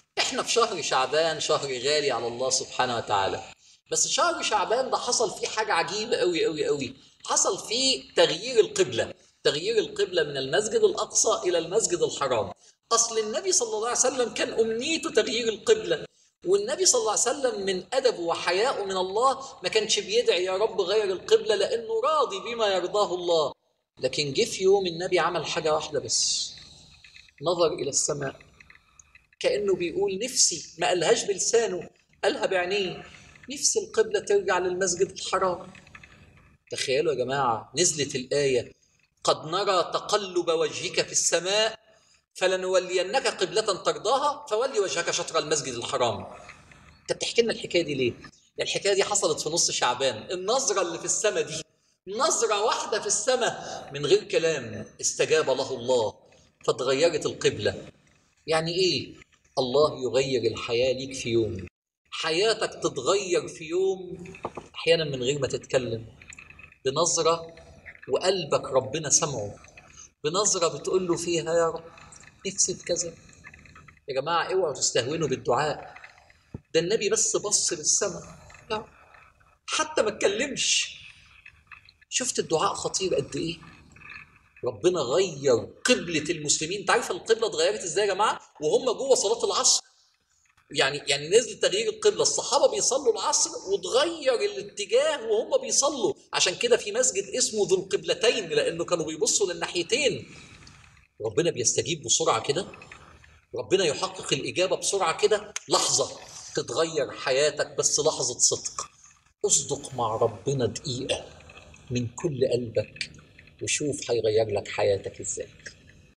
احنا في شهر شعبان شهر غالي على الله سبحانه وتعالى بس شهر شعبان ده حصل فيه حاجة عجيبة قوي قوي قوي حصل فيه تغيير القبلة تغيير القبلة من المسجد الأقصى إلى المسجد الحرام أصل النبي صلى الله عليه وسلم كان أمنيته تغيير القبلة والنبي صلى الله عليه وسلم من أدبه وحياءه من الله ما كانش بيدعي يا رب غير القبلة لأنه راضي بما يرضاه الله لكن جه في يوم النبي عمل حاجة واحدة بس نظر إلى السماء كأنه بيقول نفسي ما قالهاش بلسانه قالها بعينيه نفسي القبلة ترجع للمسجد الحرام تخيلوا يا جماعة نزلت الآية قد نرى تقلب وجهك في السماء فلنولينك قبلة ترضاها فولي وجهك شطر المسجد الحرام انت بتحكي لنا الحكايه دي ليه؟ الحكايه دي حصلت في نص شعبان النظره اللي في السماء دي نظره واحده في السماء من غير كلام استجاب له الله فتغيرت القبله يعني ايه؟ الله يغير الحياه ليك في يوم حياتك تتغير في يوم احيانا من غير ما تتكلم بنظره وقلبك ربنا سمعه بنظره بتقول له فيها يا رب نفسي في كذا يا جماعه اوعوا تستهونوا بالدعاء ده النبي بس بص للسماء لا حتى ما اتكلمش شفت الدعاء خطير قد ايه ربنا غير قبلة المسلمين انت عارف القبلة اتغيرت ازاي يا جماعة وهم جوه صلاة العصر يعني يعني نزل تغيير القبلة الصحابة بيصلوا العصر وتغير الاتجاه وهم بيصلوا عشان كده في مسجد اسمه ذو القبلتين لانه كانوا بيبصوا للناحيتين ربنا بيستجيب بسرعة كده ربنا يحقق الإجابة بسرعة كده لحظة تتغير حياتك بس لحظة صدق اصدق مع ربنا دقيقة من كل قلبك وشوف هيغير لك حياتك ازاي